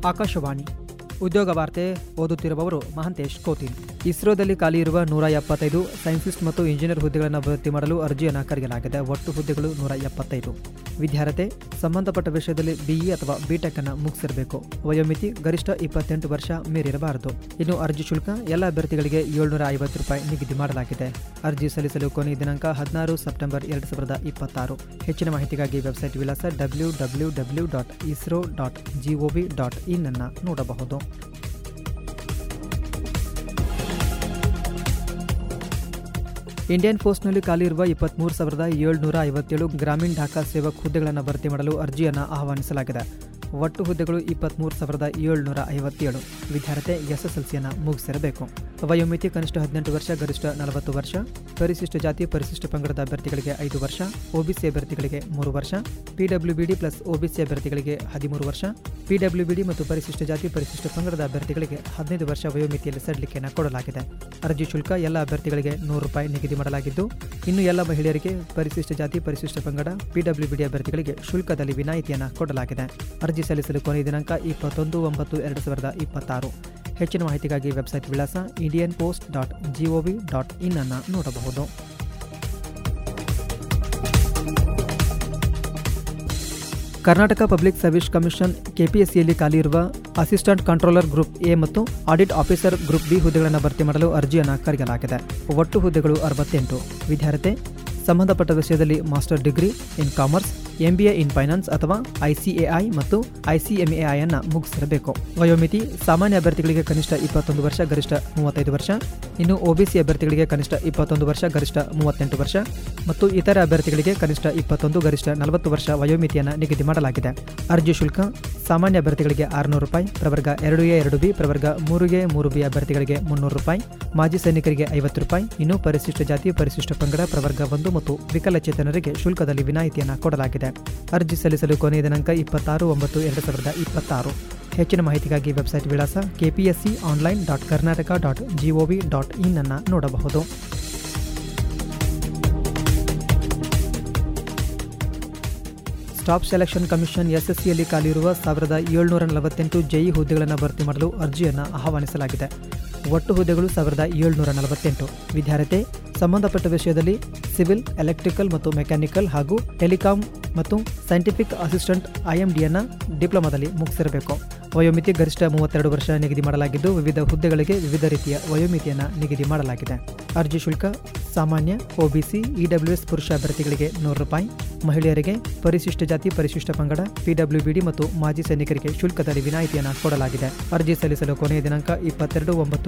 ಆಕಾಶವಾಣಿ ಉದ್ಯೋಗ ವಾರ್ತೆ ಓದುತ್ತಿರುವವರು ಮಹಂತೇಶ್ ಕೋತಿನ್ ಇಸ್ರೋದಲ್ಲಿ ಖಾಲಿ ಇರುವ ನೂರ ಎಪ್ಪತ್ತೈದು ಸೈನ್ಸಿಸ್ಟ್ ಮತ್ತು ಇಂಜಿನಿಯರ್ ಹುದ್ದೆಗಳನ್ನು ಭರ್ತಿ ಮಾಡಲು ಅರ್ಜಿಯನ್ನು ಕರೆಯಲಾಗಿದೆ ಒಟ್ಟು ಹುದ್ದೆಗಳು ನೂರ ಎಪ್ಪತ್ತೈದು ವಿದ್ಯಾರ್ಥಿ ಸಂಬಂಧಪಟ್ಟ ವಿಷಯದಲ್ಲಿ ಬಿಇ ಅಥವಾ ಬಿಟೆಕ್ ಅನ್ನು ಮುಗಿಸಿರಬೇಕು ವಯೋಮಿತಿ ಗರಿಷ್ಠ ಇಪ್ಪತ್ತೆಂಟು ವರ್ಷ ಮೀರಿರಬಾರದು ಇನ್ನು ಅರ್ಜಿ ಶುಲ್ಕ ಎಲ್ಲ ಅಭ್ಯರ್ಥಿಗಳಿಗೆ ಏಳ್ನೂರ ಐವತ್ತು ರೂಪಾಯಿ ನಿಗದಿ ಮಾಡಲಾಗಿದೆ ಅರ್ಜಿ ಸಲ್ಲಿಸಲು ಕೊನೆಯ ದಿನಾಂಕ ಹದಿನಾರು ಸೆಪ್ಟೆಂಬರ್ ಎರಡು ಸಾವಿರದ ಇಪ್ಪತ್ತಾರು ಹೆಚ್ಚಿನ ಮಾಹಿತಿಗಾಗಿ ವೆಬ್ಸೈಟ್ ವಿಳಾಸ W W W dot ISRO dot gov dot in ಅನ್ನು ನೋಡಬಹುದು ಇಂಡಿಯನ್ ಪೋಸ್ಟ್ನಲ್ಲಿ ಖಾಲಿ ಇರುವ ಇಪ್ಪತ್ತ್ಮೂರು ಸಾವಿರದ ಏಳ್ನೂರ ಐವತ್ತೇಳು ಗ್ರಾಮೀಣ ಢಾಕಾ ಸೇವಕ್ ಹುದ್ದೆಗಳನ್ನು ಭರ್ತಿ ಮಾಡಲು ಅರ್ಜಿಯನ್ನು ಆಹ್ವಾನಿಸಲಾಗಿದೆ ಒಟ್ಟು ಹುದ್ದೆಗಳು ಇಪ್ಪತ್ತ್ಮೂರು ಸಾವಿರದ ಏಳ್ನೂರ ಐವತ್ತೇಳು ವಿದ್ಯಾರ್ಥಿ ಎಸ್ಎಸ್ಎಲ್ಸಿಯನ್ನು ಮುಗಿಸಿರಬೇಕು ವಯೋಮಿತಿ ಕನಿಷ್ಠ ಹದಿನೆಂಟು ವರ್ಷ ಗರಿಷ್ಠ ನಲವತ್ತು ವರ್ಷ ಪರಿಶಿಷ್ಟ ಜಾತಿ ಪರಿಶಿಷ್ಟ ಪಂಗಡದ ಅಭ್ಯರ್ಥಿಗಳಿಗೆ ಐದು ವರ್ಷ ಒಬಿಸಿ ಅಭ್ಯರ್ಥಿಗಳಿಗೆ ಮೂರು ವರ್ಷ ಪಿಡಬ್ಲ್ಯೂಬಿಡಿ ಪ್ಲಸ್ ಒಬಿಸಿ ಅಭ್ಯರ್ಥಿಗಳಿಗೆ ಹದಿಮೂರು ವರ್ಷ ಪಿಡಬ್ಲ್ಯೂಬಿಡಿ ಮತ್ತು ಪರಿಶಿಷ್ಟ ಜಾತಿ ಪರಿಶಿಷ್ಟ ಪಂಗಡದ ಅಭ್ಯರ್ಥಿಗಳಿಗೆ ಹದಿನೈದು ವರ್ಷ ವಯೋಮಿತಿಯಲ್ಲಿ ಸಡಿಲಿಕೆಯನ್ನು ಕೊಡಲಾಗಿದೆ ಅರ್ಜಿ ಶುಲ್ಕ ಎಲ್ಲ ಅಭ್ಯರ್ಥಿಗಳಿಗೆ ನೂರು ರೂಪಾಯಿ ನಿಗದಿ ಮಾಡಲಾಗಿದ್ದು ಇನ್ನು ಎಲ್ಲ ಮಹಿಳೆಯರಿಗೆ ಪರಿಶಿಷ್ಟ ಜಾತಿ ಪರಿಶಿಷ್ಟ ಪಂಗಡ ಪಿಡಬ್ಲ್ಯೂಬಿಡಿ ಅಭ್ಯರ್ಥಿಗಳಿಗೆ ಶುಲ್ಕದಲ್ಲಿ ವಿನಾಯಿತಿಯನ್ನು ಕೊಡಲಾಗಿದೆ ಅರ್ಜಿ ಸಲ್ಲಿಸಲು ಕೊನೆಯ ದಿನಾಂಕ ಇಪ್ಪತ್ತೊಂದು ಒಂಬತ್ತು ಎರಡು ಸಾವಿರದ ಇಪ್ಪತ್ತಾರು ಹೆಚ್ಚಿನ ಮಾಹಿತಿಗಾಗಿ ವೆಬ್ಸೈಟ್ ವಿಳಾಸ Indian post dot gov dot in ಅನ್ನು ನೋಡಬಹುದು ಕರ್ನಾಟಕ ಪಬ್ಲಿಕ್ ಸರ್ವಿಸ್ ಕಮಿಷನ್ ಕೆಪಿಎಸ್ಸಿಯಲ್ಲಿ ಖಾಲಿ ಇರುವ ಅಸಿಸ್ಟೆಂಟ್ ಕಂಟ್ರೋಲರ್ ಗ್ರೂಪ್ ಎ ಮತ್ತು ಆಡಿಟ್ ಆಫೀಸರ್ ಗ್ರೂಪ್ ಬಿ ಹುದ್ದೆಗಳನ್ನು ಭರ್ತಿ ಮಾಡಲು ಅರ್ಜಿಯನ್ನು ಕರೆಯಲಾಗಿದೆ ಒಟ್ಟು ಹುದ್ದೆಗಳು ಅರವತ್ತೆಂಟು ವಿದ್ಯಾರ್ಥಿ ಸಂಬಂಧಪಟ್ಟ ವಿಷಯದಲ್ಲಿ master degree in commerce MBA in finance ಅಥವಾ ಐಸಿಎಐ ಮತ್ತು ಐಸಿಎಂಎಐ ಅನ್ನು ಮುಗಿಸಿರಬೇಕು ವಯೋಮಿತಿ ಸಾಮಾನ್ಯ ಅಭ್ಯರ್ಥಿಗಳಿಗೆ ಕನಿಷ್ಠ ಇಪ್ಪತ್ತೊಂದು ವರ್ಷ ಗರಿಷ್ಠ ಮೂವತ್ತೈದು ವರ್ಷ ಇನ್ನು ಒಬಿಸಿ ಅಭ್ಯರ್ಥಿಗಳಿಗೆ ಕನಿಷ್ಠ ಇಪ್ಪತ್ತೊಂದು ವರ್ಷ ಗರಿಷ್ಠ ಮೂವತ್ತೆಂಟು ವರ್ಷ ಮತ್ತು ಇತರ ಅಭ್ಯರ್ಥಿಗಳಿಗೆ ಕನಿಷ್ಠ ಇಪ್ಪತ್ತೊಂದು ಗರಿಷ್ಠ ನಲವತ್ತು ವರ್ಷ ವಯೋಮಿತಿಯನ್ನು ನಿಗದಿ ಮಾಡಲಾಗಿದೆ ಅರ್ಜಿ ಶುಲ್ಕ ಸಾಮಾನ್ಯ ಅಭ್ಯರ್ಥಿಗಳಿಗೆ ಆರುನೂರು ರೂಪಾಯಿ ಪ್ರವರ್ಗ ಎರಡು ಎ ಎರಡು ಬಿ ಪ್ರವರ್ಗ ಮೂರು ಎ ಮೂರು ಬಿ ಅಭ್ಯರ್ಥಿಗಳಿಗೆ ಮುನ್ನೂರು ರೂಪಾಯಿ ಮಾಜಿ ಸೈನಿಕರಿಗೆ ಐವತ್ತು ರೂಪಾಯಿ ಇನ್ನು ಪರಿಶಿಷ್ಟ ಜಾತಿ ಪರಿಶಿಷ್ಟ ಪಂಗಡ ಪ್ರವರ್ಗ ಒಂದು ಮತ್ತು ವಿಕಲಚೇತನರಿಗೆ ಶುಲ್ಕದಲ್ಲಿ ವಿನಾಯಿತಿಯನ್ನು ಕೊಡಲಾಗಿದೆ ಅರ್ಜಿ ಸಲ್ಲಿಸಲು ಕೊನೆಯ ದಿನಾಂಕ ಇಪ್ಪತ್ತಾರು ಒಂಬತ್ತು ಎರಡು ಸಾವಿರದ ಇಪ್ಪತ್ತಾರು ಹೆಚ್ಚಿನ ಮಾಹಿತಿಗಾಗಿ ವೆಬ್ಸೈಟ್ ವಿಳಾಸ KPSC online dot Karnataka dot gov dot in ಅನ್ನು ನೋಡಬಹುದು ಸ್ಟಾಫ್ ಸೆಲೆಕ್ಷನ್ ಕಮಿಷನ್ ಎಸ್ಎಸ್ಸಿಯಲ್ಲಿ ಖಾಲಿಯಿರುವ ಸಾವಿರದ ಏಳ್ನೂರ ನಲವತ್ತೆಂಟು ಜೆಇ ಹುದ್ದೆಗಳನ್ನು ಭರ್ತಿ ಮಾಡಲು ಅರ್ಜಿಯನ್ನು ಆಹ್ವಾನಿಸಲಾಗಿದೆ ಒಟ್ಟು ಹುದ್ದೆಗಳು ಸಾವಿರದ ಏಳ್ನೂರ ನಲವತ್ತೆಂಟು ವಿದ್ಯಾರ್ಥಿ ಸಂಬಂಧಪಟ್ಟ ವಿಷಯದಲ್ಲಿ ಸಿವಿಲ್ ಎಲೆಕ್ಟ್ರಿಕಲ್ ಮತ್ತು ಮೆಕ್ಯಾನಿಕಲ್ ಹಾಗೂ ಟೆಲಿಕಾಂ ಮತ್ತು ಸೈಂಟಿಫಿಕ್ ಅಸಿಸ್ಟೆಂಟ್ ಐಎಂಡಿಯನ್ನು ಡಿಪ್ಲೊಮಾದಲ್ಲಿ ಮುಗಿಸಿರಬೇಕು ವಯೋಮಿತಿ ಗರಿಷ್ಠ ಮೂವತ್ತೆರಡು ವರ್ಷ ನಿಗದಿ ಮಾಡಲಾಗಿದ್ದು ವಿವಿಧ ಹುದ್ದೆಗಳಿಗೆ ವಿವಿಧ ರೀತಿಯ ವಯೋಮಿತಿಯನ್ನು ನಿಗದಿ ಮಾಡಲಾಗಿದೆ ಅರ್ಜಿ ಶುಲ್ಕ ಸಾಮಾನ್ಯ ಒಬಿಸಿ ಇಡಬ್ಲ್ಯೂಎಸ್ ಪುರುಷ ಅಭ್ಯರ್ಥಿಗಳಿಗೆ ನೂರು ರೂಪಾಯಿ ಮಹಿಳೆಯರಿಗೆ ಪರಿಶಿಷ್ಟ ಜಾತಿ ಪರಿಶಿಷ್ಟ ಪಂಗಡ ಪಿಡಬ್ಲ್ಯೂಬಿಡಿ ಮತ್ತು ಮಾಜಿ ಸೈನಿಕರಿಗೆ ಶುಲ್ಕದಲ್ಲಿ ವಿನಾಯಿತಿಯನ್ನು ಕೊಡಲಾಗಿದೆ ಅರ್ಜಿ ಸಲ್ಲಿಸಲು ಕೊನೆಯ ದಿನಾಂಕ ಇಪ್ಪತ್ತೆರಡು ಒಂಬತ್ತು